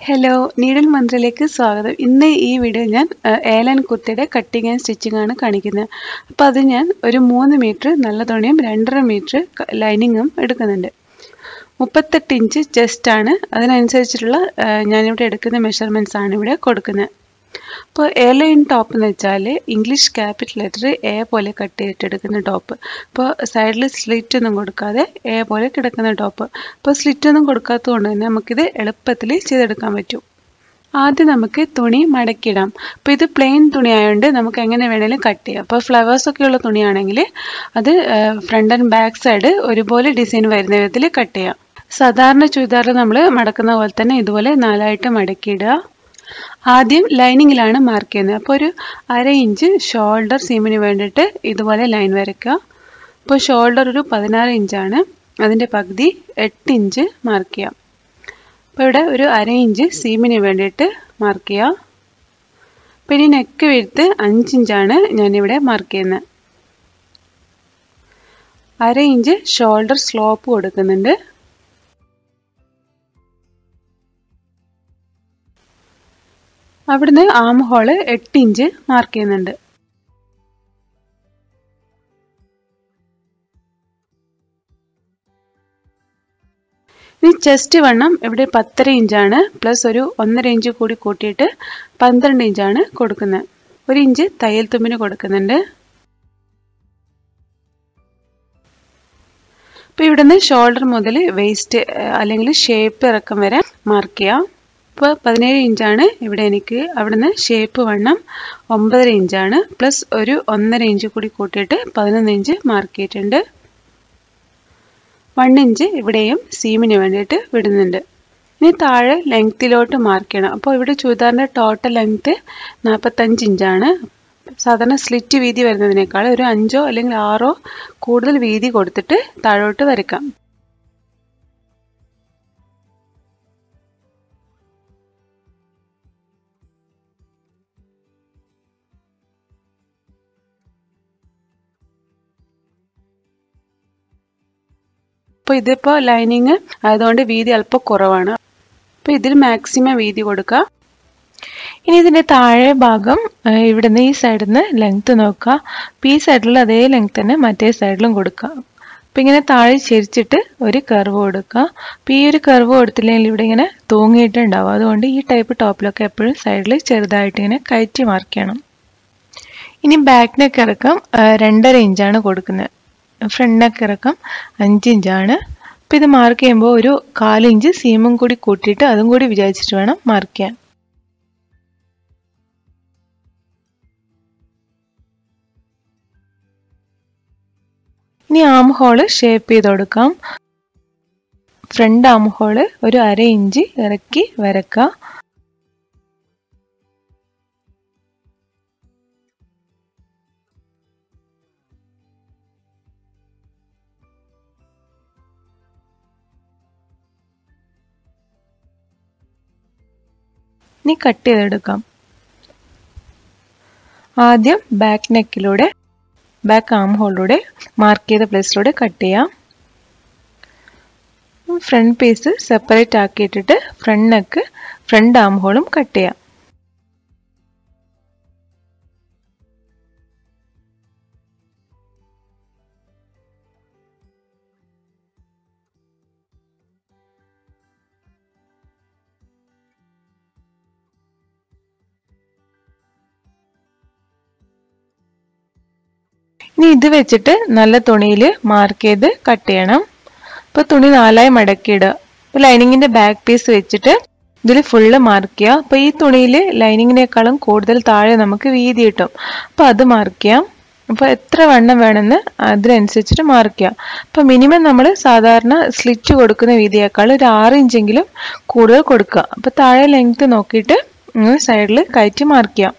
hello needle മന്ത്രിലേക്ക് സ്വാഗതം ഇന്ന് ഈ വീഡിയോ ഞാൻ ഏലൻ കുർത്തിയുടെ കട്ടിങ് ആൻഡ് സ്റ്റിച്ചിങ് ആണ് കാണിക്കുന്നത് അപ്പോൾ അത് ഞാൻ ഒരു മൂന്ന് മീറ്റർ നല്ല തുണിയും രണ്ടര മീറ്റർ ലൈനിങ്ങും എടുക്കുന്നുണ്ട് മുപ്പത്തെട്ട് ഇഞ്ച് ചെസ്റ്റ് ആണ് അതിനനുസരിച്ചിട്ടുള്ള ഞാനിവിടെ എടുക്കുന്ന മെഷർമെൻറ്റ്സ് ആണ് ഇവിടെ കൊടുക്കുന്നത് അപ്പോൾ എ ലൈൻ ടോപ്പ് എന്ന് വെച്ചാൽ ഇംഗ്ലീഷ് ക്യാപിറ്റൽ ലെറ്റർ എ പോലെ കട്ട് ചെയ്തിട്ടെടുക്കുന്ന ടോപ്പ് അപ്പോൾ സൈഡിൽ സ്ലിറ്റ് ഒന്നും കൊടുക്കാതെ എ പോലെ കിടക്കുന്ന ടോപ്പ് അപ്പോൾ സ്ലിറ്റ് ഒന്നും കൊടുക്കാത്തത് കൊണ്ട് തന്നെ നമുക്കിത് എളുപ്പത്തിൽ ചെയ്തെടുക്കാൻ പറ്റും ആദ്യം നമുക്ക് തുണി മടക്കിയിടാം അപ്പോൾ ഇത് പ്ലെയിൻ തുണി ആയതുകൊണ്ട് നമുക്ക് എങ്ങനെ വേണേലും കട്ട് ചെയ്യാം അപ്പോൾ ഫ്ലവേഴ്സ് ഒക്കെ ഉള്ള തുണിയാണെങ്കിൽ അത് ഫ്രണ്ട് ആൻഡ് ബാക്ക് സൈഡ് ഒരുപോലെ ഡിസൈൻ വരുന്ന വിധത്തിൽ കട്ട് ചെയ്യാം സാധാരണ ചുരിദാറിൽ നമ്മൾ മടക്കുന്ന പോലെ തന്നെ ഇതുപോലെ നാലായിട്ട് മടക്കിയിടുക ആദ്യം ലൈനിങ്ങിലാണ് മാർക്ക് ചെയ്യുന്നത് അപ്പോൾ ഒരു അര ഇഞ്ച് ഷോൾഡർ സീമിന് വേണ്ടിയിട്ട് ഇതുപോലെ ലൈൻ വരയ്ക്കുക അപ്പോൾ ഷോൾഡർ ഒരു പതിനാറ് ഇഞ്ചാണ് അതിൻ്റെ പകുതി എട്ട് ഇഞ്ച് മാർക്ക് ചെയ്യാം അപ്പോൾ ഇവിടെ ഒരു അര ഇഞ്ച് സീമിന് വേണ്ടിയിട്ട് മാർക്ക് ചെയ്യുക പിന്നെ നെക്ക് വീഴ്ത്ത് അഞ്ചിഞ്ചാണ് ഞാനിവിടെ മാർക്ക് ചെയ്യുന്നത് അര ഇഞ്ച് ഷോൾഡർ സ്ലോപ്പ് കൊടുക്കുന്നുണ്ട് അവിടുന്ന് ആം ഹോള് എട്ട് ഇഞ്ച് മാർക്ക് ചെയ്യുന്നുണ്ട് ഇനി ചെസ്റ്റ് വണ്ണം ഇവിടെ പത്തര ഇഞ്ചാണ് പ്ലസ് ഒരു ഒന്നര ഇഞ്ച് കൂടി കൂട്ടിയിട്ട് പന്ത്രണ്ട് ഇഞ്ചാണ് കൊടുക്കുന്നത് ഒരു ഇഞ്ച് തയ്യൽ തുമ്പിന് കൊടുക്കുന്നുണ്ട് അപ്പോൾ ഇവിടുന്ന് ഷോൾഡർ മുതൽ വേസ്റ്റ് അല്ലെങ്കിൽ ഷേപ്പ് ഇറക്കം വരെ മാർക്ക് ചെയ്യാം ഇപ്പോൾ പതിനേഴ് ഇഞ്ചാണ് ഇവിടെ എനിക്ക് അവിടുന്ന് ഷേപ്പ് വണ്ണം ഒമ്പതര ഇഞ്ചാണ് പ്ലസ് ഒരു ഒന്നര ഇഞ്ച് കൂടി കൂട്ടിയിട്ട് പതിനൊന്ന് ഇഞ്ച് മാർക്ക് ചെയ്തിട്ടുണ്ട് വൺ ഇഞ്ച് ഇവിടെയും സീമിന് വേണ്ടിയിട്ട് വിടുന്നുണ്ട് ഇനി താഴെ ലെങ്ത്തിലോട്ട് മാർക്ക് ചെയ്യണം അപ്പോൾ ഇവിടെ ചുരിദാറിൻ്റെ ടോട്ടൽ ലെങ്ത്ത് നാൽപ്പത്തഞ്ച് ഇഞ്ചാണ് സാധാരണ സ്ലിറ്റ് വീതി വരുന്നതിനേക്കാൾ ഒരു അഞ്ചോ അല്ലെങ്കിൽ ആറോ കൂടുതൽ വീതി കൊടുത്തിട്ട് താഴോട്ട് വരയ്ക്കാം അപ്പോൾ ഇതിപ്പോൾ ലൈനിങ് ആയതുകൊണ്ട് വീതി അല്പം കുറവാണ് അപ്പോൾ ഇതിൽ മാക്സിമം വീതി കൊടുക്കുക ഇനി ഇതിൻ്റെ താഴെ ഭാഗം ഇവിടുന്ന് ഈ സൈഡിൽ നിന്ന് ലെങ്ത്ത് നോക്കുക അപ്പോൾ ഈ സൈഡിൽ അതേ ലെങ്ത്ത് തന്നെ മറ്റേ സൈഡിലും കൊടുക്കുക അപ്പം ഇങ്ങനെ താഴെ ചെരിച്ചിട്ട് ഒരു കർവ് കൊടുക്കുക അപ്പോൾ ഈ ഒരു കർവ് കൊടുത്തില്ലെങ്കിൽ ഇവിടെ ഇങ്ങനെ തൂങ്ങിയിട്ടുണ്ടാവും അതുകൊണ്ട് ഈ ടൈപ്പ് ടോപ്പിലൊക്കെ എപ്പോഴും സൈഡിൽ ചെറുതായിട്ട് ഇങ്ങനെ കയറ്റി മാർക്ക് ചെയ്യണം ഇനി ബാക്ക് നെക്ക് ഇറക്കം രണ്ടര ഇഞ്ചാണ് കൊടുക്കുന്നത് ഫ്രണ്ട് നെക്ക് ഇറക്കം അഞ്ച് ഇഞ്ചാണ് അപ്പോൾ ഇത് മാർക്ക് ചെയ്യുമ്പോൾ ഒരു കാലിഞ്ച് സീമും കൂടി കൂട്ടിയിട്ട് അതും കൂടി വിചാരിച്ചിട്ട് വേണം മാർക്ക് ചെയ്യാൻ ഇനി ആം ഹോള് ഷേപ്പ് ചെയ്ത് കൊടുക്കാം ഫ്രണ്ട് ആം ഹോള് ഒരു അര ഇഞ്ച് ഇറക്കി വരക്കുക ഇനി കട്ട് ചെയ്തെടുക്കാം ആദ്യം ബാക്ക് നെക്കിലൂടെ ബാക്ക് ആം ഹോളിലൂടെ മാർക്ക് ചെയ്ത പ്ലേസിലൂടെ കട്ട് ചെയ്യാം ഫ്രണ്ട് പീസ് സെപ്പറേറ്റ് ആക്കിയിട്ടിട്ട് ഫ്രണ്ട് നെക്ക് ഫ്രണ്ട് ആം ഹോളും കട്ട് ചെയ്യാം ഇനി ഇത് വെച്ചിട്ട് നല്ല തുണിയിൽ മാർക്ക് ചെയ്ത് കട്ട് ചെയ്യണം അപ്പോൾ തുണി നാലായി മടക്കിയിടുക അപ്പോൾ ലൈനിങ്ങിൻ്റെ ബാക്ക് പീസ് വെച്ചിട്ട് ഇതിൽ ഫുള്ള് മാർക്ക് ചെയ്യുക അപ്പോൾ ഈ തുണിയിൽ ലൈനിങ്ങിനേക്കാളും കൂടുതൽ താഴെ നമുക്ക് വീതി കിട്ടും അപ്പോൾ അത് മാർക്ക് ചെയ്യാം അപ്പോൾ എത്ര വണ്ണം വേണമെന്ന് അതിനനുസരിച്ചിട്ട് മാർക്ക് ചെയ്യാം അപ്പോൾ മിനിമം നമ്മൾ സാധാരണ സ്ലിറ്റ് കൊടുക്കുന്ന വീതിയേക്കാൾ ഒരു ആറ് ഇഞ്ചെങ്കിലും കൂടുതൽ കൊടുക്കുക അപ്പോൾ താഴെ ലെങ്ത്ത് നോക്കിയിട്ട് സൈഡിൽ കയറ്റി മാർക്ക് ചെയ്യാം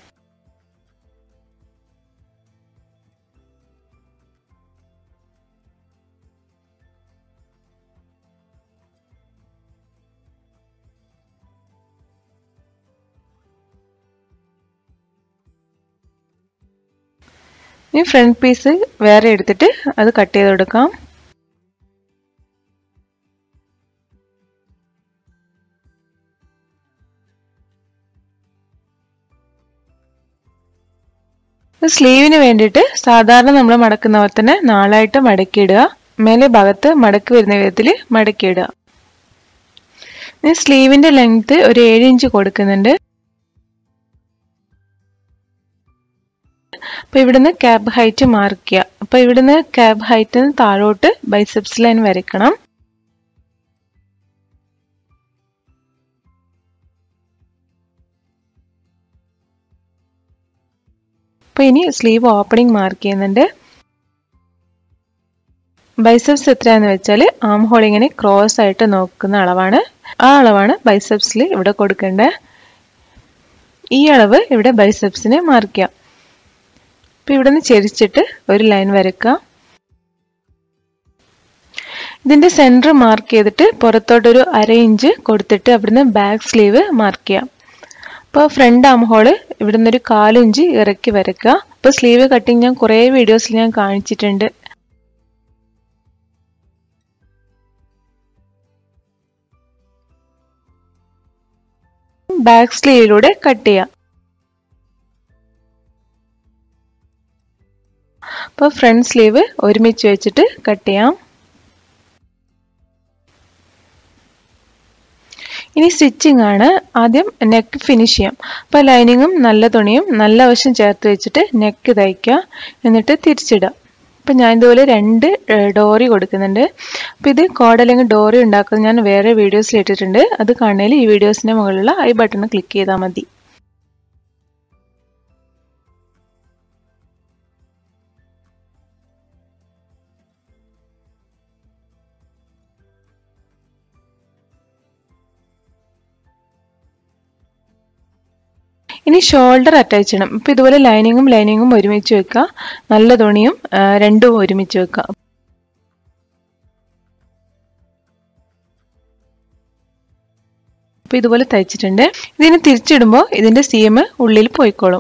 ഇനി ഫ്രണ്ട് പീസ് വേറെ എടുത്തിട്ട് അത് കട്ട് ചെയ്ത് കൊടുക്കാം സ്ലീവിന് വേണ്ടിയിട്ട് സാധാരണ നമ്മൾ മടക്കുന്ന പോലെ തന്നെ നാളായിട്ട് മടക്കിയിടുക മേലെ ഭാഗത്ത് മടക്ക് വരുന്ന വിധത്തിൽ മടക്കിയിടുക ഇനി സ്ലീവിന്റെ ലെങ്ത് ഒരു ഏഴ് ഇഞ്ച് കൊടുക്കുന്നുണ്ട് അപ്പൊ ഇവിടുന്ന് ക്യാബ് ഹൈറ്റ് മാർക്ക് ചെയ്യുക അപ്പൊ ഇവിടുന്ന് ക്യാബ് ഹൈറ്റിന് താഴോട്ട് ബൈസെപ്സ് ലൈൻ വരയ്ക്കണം അപ്പൊ ഇനി സ്ലീവ് ഓപ്പണിംഗ് മാർക്ക് ചെയ്യുന്നുണ്ട് ബൈസെപ്സ് എത്രയാന്ന് വെച്ചാൽ ആം ഹോൾ ഇങ്ങനെ ക്രോസ് ആയിട്ട് നോക്കുന്ന അളവാണ് ആ അളവാണ് ബൈസെപ്സിൽ ഇവിടെ കൊടുക്കേണ്ടത് ഈ അളവ് ഇവിടെ ബൈസെപ്സിന് മാർക്ക് ചെയ്യാം അപ്പൊ ഇവിടെ നിന്ന് ചെരിച്ചിട്ട് ഒരു ലൈൻ വരയ്ക്കുക ഇതിന്റെ സെന്റർ മാർക്ക് ചെയ്തിട്ട് പുറത്തോട്ടൊരു അര ഇഞ്ച് കൊടുത്തിട്ട് അവിടുന്ന് ബാക്ക് സ്ലീവ് മാർക്ക് ചെയ്യാം അപ്പോൾ ഫ്രണ്ട് ആം ഹോള് ഇവിടെ നിന്നൊരു കാലിഞ്ച് ഇറക്കി വരയ്ക്കുക അപ്പോൾ സ്ലീവ് കട്ടിങ് ഞാൻ കുറേ വീഡിയോസിൽ ഞാൻ കാണിച്ചിട്ടുണ്ട് ബാക്ക് സ്ലീവിലൂടെ കട്ട് ചെയ്യാം അപ്പോൾ ഫ്രണ്ട് സ്ലീവ് ഒരുമിച്ച് വെച്ചിട്ട് കട്ട് ചെയ്യാം ഇനി സ്റ്റിച്ചിങ് ആണ് ആദ്യം നെക്ക് ഫിനിഷ് ചെയ്യാം അപ്പോൾ ലൈനിങ്ങും നല്ല തുണിയും നല്ല വശം ചേർത്ത് വെച്ചിട്ട് നെക്ക് തയ്ക്കുക എന്നിട്ട് തിരിച്ചിടുക അപ്പം ഞാൻ ഇതുപോലെ രണ്ട് ഡോറി കൊടുക്കുന്നുണ്ട് അപ്പോൾ ഇത് കോഡ് അല്ലെങ്കിൽ ഡോറി ഉണ്ടാക്കുന്നത് ഞാൻ വേറെ വീഡിയോസിൽ ഇട്ടിട്ടുണ്ട് അത് കാണുന്നതിൽ ഈ വീഡിയോസിൻ്റെ മുകളിലുള്ള ഐ ബട്ടൺ ക്ലിക്ക് ചെയ്താൽ മതി ഇനി ഷോൾഡർ അറ്റാച്ച് ചെയ്യണം ഇപ്പം ഇതുപോലെ ലൈനിങ്ങും ലൈനിങ്ങും ഒരുമിച്ച് വെക്കുക നല്ല തുണിയും രണ്ടും ഒരുമിച്ച് വെക്കുക അപ്പോൾ ഇതുപോലെ തയ്ച്ചിട്ടുണ്ട് ഇതിന് തിരിച്ചിടുമ്പോൾ ഇതിൻ്റെ സീം ഉള്ളിൽ പോയിക്കോളും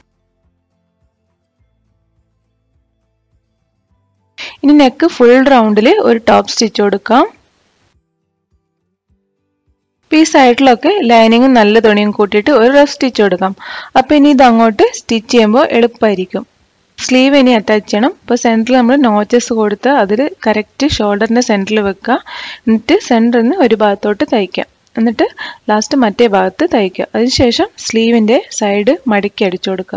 ഇനി നെക്ക് ഫുൾ റൗണ്ടിൽ ഒരു ടോപ്പ് സ്റ്റിച്ച് കൊടുക്കാം ഈ സൈഡിലൊക്കെ ലൈനിങ്ങും നല്ല തുണിയും കൂട്ടിയിട്ട് ഒരു റഫ് സ്റ്റിച്ച് കൊടുക്കാം അപ്പോൾ ഇനി ഇത് അങ്ങോട്ട് സ്റ്റിച്ച് ചെയ്യുമ്പോൾ എളുപ്പമായിരിക്കും സ്ലീവ് ഇനി അറ്റാച്ച് ചെയ്യണം ഇപ്പോൾ സെൻറ്ററിൽ നമ്മൾ നോച്ചസ് കൊടുത്ത് അതിൽ കറക്റ്റ് ഷോൾഡറിൻ്റെ സെൻറ്ററിൽ വെക്കുക എന്നിട്ട് സെൻറ്ററിൽ നിന്ന് ഒരു ഭാഗത്തോട്ട് തയ്ക്കാം എന്നിട്ട് ലാസ്റ്റ് മറ്റേ ഭാഗത്ത് തയ്ക്കുക അതിനുശേഷം സ്ലീവിൻ്റെ സൈഡ് മടക്കി അടിച്ചു കൊടുക്കുക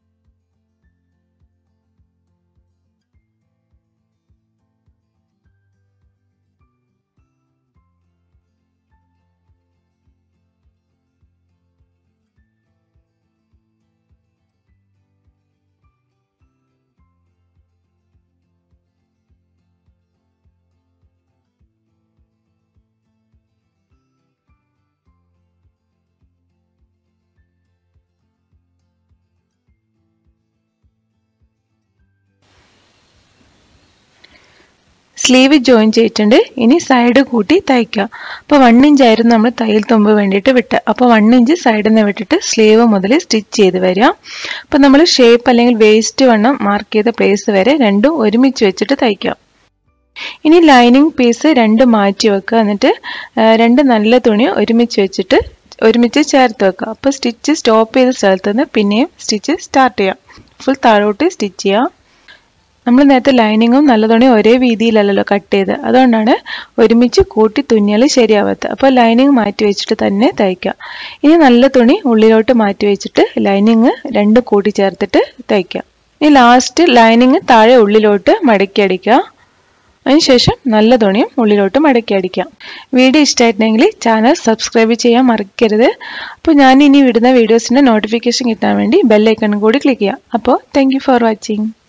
സ്ലീവ് ജോയിൻ ചെയ്തിട്ടുണ്ട് ഇനി സൈഡ് കൂട്ടി തയ്ക്കുക അപ്പോൾ വൺ ഇഞ്ച് ആയിരുന്നു നമ്മൾ തയ്യൽ തുമ്പ് വേണ്ടിയിട്ട് വിട്ട് അപ്പോൾ വൺ ഇഞ്ച് സൈഡിൽ നിന്ന് വിട്ടിട്ട് സ്ലീവ് മുതൽ സ്റ്റിച്ച് ചെയ്ത് വരിക അപ്പോൾ നമ്മൾ ഷേപ്പ് അല്ലെങ്കിൽ വേസ്റ്റ് വണ്ണം മാർക്ക് ചെയ്ത പ്ലേസ് വരെ രണ്ടും ഒരുമിച്ച് വെച്ചിട്ട് തയ്ക്കാം ഇനി ലൈനിങ് പീസ് രണ്ട് മാറ്റി വെക്കുക എന്നിട്ട് രണ്ട് നല്ല തുണി ഒരുമിച്ച് വെച്ചിട്ട് ഒരുമിച്ച് ചേർത്ത് വെക്കുക അപ്പോൾ സ്റ്റിച്ച് സ്റ്റോപ്പ് ചെയ്ത സ്ഥലത്ത് നിന്ന് പിന്നെയും സ്റ്റിച്ച് സ്റ്റാർട്ട് ചെയ്യാം ഫുൾ താഴോട്ട് സ്റ്റിച്ച് ചെയ്യാം നമ്മൾ നേരത്തെ ലൈനിങ്ങും നല്ല തുണിയും ഒരേ വീതിയിലല്ലല്ലോ കട്ട് ചെയ്ത് അതുകൊണ്ടാണ് ഒരുമിച്ച് കൂട്ടി തുന്നിയാൽ ശരിയാവാത്തത് അപ്പോൾ ലൈനിങ് മാറ്റി വെച്ചിട്ട് തന്നെ തയ്ക്കുക ഇനി നല്ല തുണി ഉള്ളിലോട്ട് മാറ്റി വെച്ചിട്ട് ലൈനിങ് രണ്ടും കൂട്ടി ചേർത്തിട്ട് തയ്ക്കുക ഇനി ലാസ്റ്റ് ലൈനിങ് താഴെ ഉള്ളിലോട്ട് മടക്കി അടിക്കുക അതിനുശേഷം നല്ല തുണിയും ഉള്ളിലോട്ട് മടക്കി അടിക്കാം വീഡിയോ ഇഷ്ടമായിട്ടുണ്ടെങ്കിൽ ചാനൽ സബ്സ്ക്രൈബ് ചെയ്യാൻ മറക്കരുത് അപ്പോൾ ഞാൻ ഇനി വിടുന്ന വീഡിയോസിൻ്റെ നോട്ടിഫിക്കേഷൻ കിട്ടാൻ വേണ്ടി ബെല്ലൈക്കൺ കൂടി ക്ലിക്ക് ചെയ്യാം അപ്പോൾ താങ്ക് ഫോർ വാച്ചിങ്